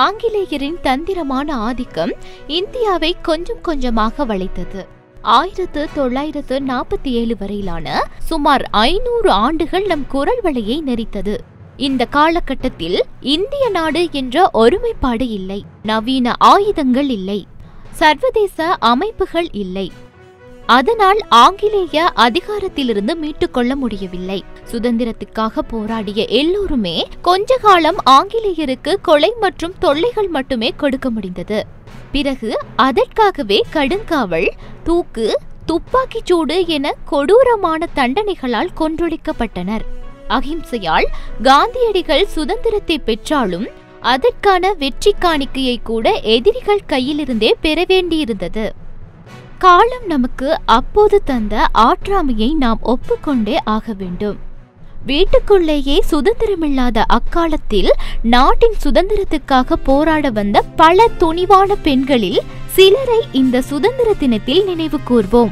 ஆங்கிலேயரின் தந்திரமான ஆதிக்கம் இந்தியாவை கொஞ்சம் கொஞ்சமாக வளைத்தது ஆயிரத்து தொள்ளாயிரத்து நாற்பத்தி ஏழு வரையிலான சுமார் ஐநூறு ஆண்டுகள் நம் குரல் வழியை நெறித்தது இந்த காலகட்டத்தில் இந்திய நாடு என்ற ஒருமைப்பாடு இல்லை நவீன ஆயுதங்கள் இல்லை சர்வதேச அமைப்புகள் இல்லை அதனால் ஆங்கிலேய அதிகாரத்திலிருந்து மீட்டுக்கொள்ள முடியவில்லை சுதந்திரத்துக்காக போராடிய எல்லோருமே கொஞ்ச காலம் ஆங்கிலேயருக்கு கொலை மற்றும் தொல்லைகள் மட்டுமே கொடுக்க முடிந்தது பிறகு அதற்காகவே கடுங்காவல் தூக்கு துப்பாக்கிச் சூடு என கொடூரமான தண்டனைகளால் கொன்றொழிக்கப்பட்டனர் அகிம்சையால் காந்தியடிகள் சுதந்திரத்தை பெற்றாலும் அதற்கான வெற்றி காணிக்கையை கூட எதிரிகள் கையிலிருந்தே பெற வேண்டியிருந்தது காலம் நமக்கு அப்போது தந்த ஆற்றாமையை நாம் ஒப்புக்கொண்டே ஆக வேண்டும் வீட்டுக்குள்ளேயே சுதந்திரமில்லாத அக்காலத்தில் நாட்டின் சுதந்திரத்துக்காக போராட வந்த பல துணிவான பெண்களில் சிலரை இந்த சுதந்திர தினத்தில் நினைவு கூர்வோம்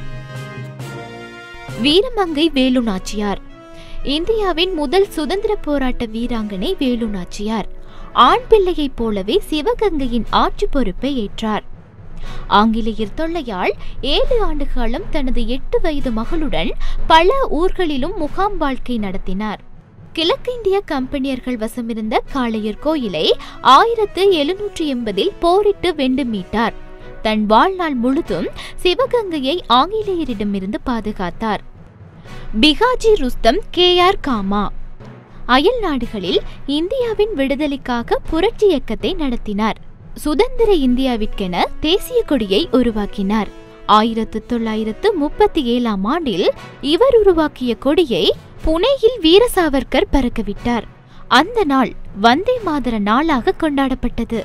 வீரமங்கை வேலு நாச்சியார் இந்தியாவின் முதல் சுதந்திர போராட்ட வீராங்கனை வேலு நாச்சியார் ஆண் பிள்ளையைப் போலவே சிவகங்கையின் ஆட்சி பொறுப்பை ஏற்றார் ஆங்கிலேயர் தொல்லையால் ஏழு ஆண்டு காலம் தனது எட்டு வயது மகளுடன் பல ஊர்களிலும் முகாம் வாழ்க்கை நடத்தினார் கிழக்கிந்திய கம்பெனியர்கள் வசமிருந்த காளையர் கோயிலை ஆயிரத்து எழுநூற்றி எண்பதில் போரிட்டு வென்று மீட்டார் தன் வாழ்நாள் முழுதும் சிவகங்கையை ஆங்கிலேயரிடமிருந்து பாதுகாத்தார் பிகாஜி ருஸ்தம் கே ஆர் காமா அயல் நாடுகளில் இந்தியாவின் விடுதலைக்காக புரட்சி இயக்கத்தை நடத்தினார் சுதந்திர இந்தியாவிற்கென தேசிய கொடியை உருவாக்கினார் ஆயிரத்து தொள்ளாயிரத்து முப்பத்தி ஏழாம் ஆண்டில் இவர் உருவாக்கிய கொடியை புனேயில் வீர சாவர்கர் பறக்கவிட்டார் அந்த நாள் வந்தே மாதர நாளாக கொண்டாடப்பட்டது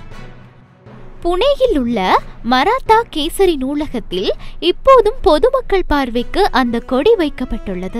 புனேயில் உள்ள மராத்தா கேசரி நூலகத்தில் இப்போதும் பொதுமக்கள் பார்வைக்கு அந்த கொடி வைக்கப்பட்டுள்ளது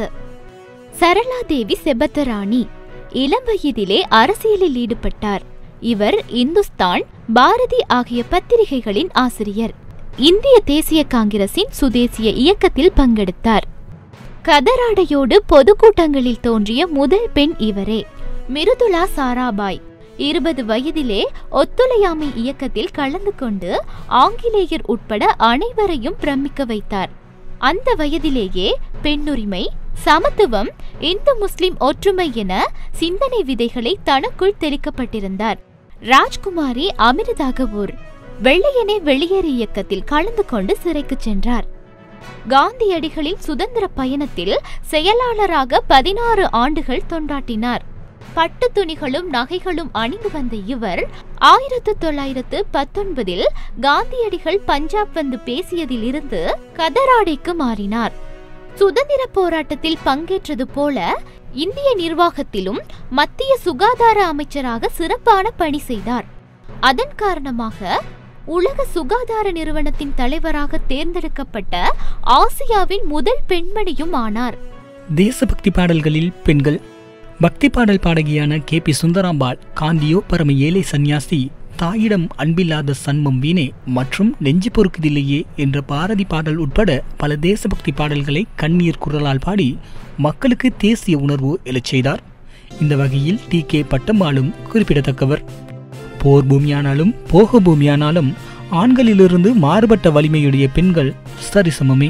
சரளா தேவி செபத்தராணி இளம் வயதிலே அரசியலில் ஈடுபட்டார் இவர் இந்துஸ்தான் பாரதி ஆகிய பத்திரிகைகளின் ஆசிரியர் இந்திய தேசிய காங்கிரசின் சுதேசிய இயக்கத்தில் பங்கெடுத்தார் கதராடையோடு பொதுக்கூட்டங்களில் தோன்றிய முதல் பெண் இவரே மிருதுளா சாராபாய் இருபது வயதிலே ஒத்துழையாமை இயக்கத்தில் கலந்து கொண்டு ஆங்கிலேயர் உட்பட அனைவரையும் பிரமிக்க வைத்தார் அந்த வயதிலேயே பெண்ணுரிமை சமத்துவம் இந்து முஸ்லிம் ஒற்றுமை என சிந்தனை விதைகளை தனக்குள் தெளிக்கப்பட்டிருந்தார் ராஜ்குமாரி அமிர்தாகவூர் வெள்ளையனே வெளியேறு இயக்கத்தில் கலந்து கொண்டு சிறைக்கு சென்றார் காந்தியடிகளின் சுதந்திர பயணத்தில் செயலாளராக பதினாறு ஆண்டுகள் தொண்டாட்டினார் பட்டு துணிகளும் நகைகளும் அணிந்து வந்த இவர் ஆயிரத்து தொள்ளாயிரத்து பத்தொன்பதில் காந்தியடிகள் பஞ்சாப் வந்து பேசியதிலிருந்து கதராடைக்கு மாறினார் சுதந்திர போராட்டத்தில் பங்கேற்றது போல இந்திய நிர்வாகத்திலும் மத்திய சுகாதார அமைச்சராக சிறப்பான பணி செய்தார் அதன் காரணமாக உலக சுகாதார நிறுவனத்தின் தலைவராக தேர்ந்தெடுக்கப்பட்ட ஆசியாவின் முதல் பெண்மணியும் ஆனார் தேசபக்தி பாடல்களில் பெண்கள் பக்தி பாடல் பாடகியான கே பி சுந்தராம்பாள் காந்தியோ பரம ஏழை சந்நியாசி தாயிடம் அன்பில்லாத சன்மம் வீணே மற்றும் நெஞ்சு பொறுக்குதில்லையே என்ற பாரதி பாடல் உட்பட பல தேசபக்தி பாடல்களை கண்ணீர் குரலால் பாடி மக்களுக்கு தேசிய உணர்வு எழச் செய்தார் இந்த வகையில் டி கே பட்டம்மாளும் குறிப்பிடத்தக்கவர் போர் பூமியானாலும் போக பூமியானாலும் ஆண்களிலிருந்து மாறுபட்ட வலிமையுடைய பெண்கள் சரிசமமே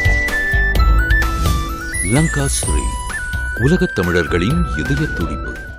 லங்கா ஸ்ரீ உலகத் தமிழர்களின் இதய துடிப்பு